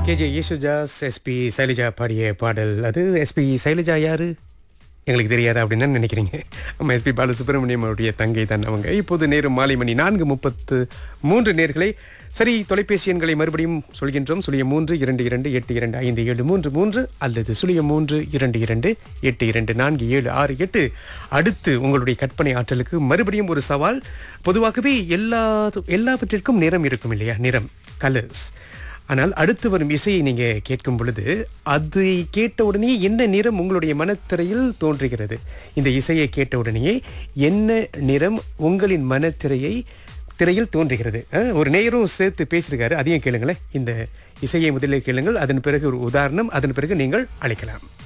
K J யேசுஜாஸ் SP Shailaja பாடிய பாடல் அது எஸ்பி சைலஜா யாரு எங்களுக்கு தெரியாது அப்படின்னு தான் நினைக்கிறீங்க நம்ம எஸ்பி பாலசுப்ரமணியம் அவருடைய தங்கை தான் அவங்க இப்போது நேரம் மாலை மணி நான்கு முப்பத்து மூன்று நேர்களை சரி தொலைபேசி எண்களை மறுபடியும் சொல்கின்றோம் சுழியம் மூன்று இரண்டு இரண்டு எட்டு இரண்டு ஐந்து ஏழு மூன்று மூன்று அல்லது சுழியம் மூன்று இரண்டு இரண்டு எட்டு இரண்டு நான்கு ஏழு ஆறு எட்டு அடுத்து உங்களுடைய கற்பனை ஆற்றலுக்கு மறுபடியும் ஒரு சவால் பொதுவாகவே எல்லா எல்லாவற்றிற்கும் நிறம் இருக்கும் இல்லையா நிறம் கலர்ஸ் ஆனால் அடுத்து வரும் இசையை நீங்க கேட்கும் பொழுது அதை கேட்ட உடனே என்ன நிறம் உங்களுடைய மனத்திரையில் தோன்றுகிறது இந்த இசையை கேட்ட உடனேயே என்ன நிறம் உங்களின் மனத்திரையை திரையில் தோன்றுகிறது அஹ், ஒரு நேயரும் சேர்த்து பேசியிருக்காரு அதையும் கேளுங்களேன் இந்த இசையை முதலில் கேளுங்கள் அதன் பிறகு ஒரு உதாரணம் அதன் பிறகு நீங்கள் அழைக்கலாம்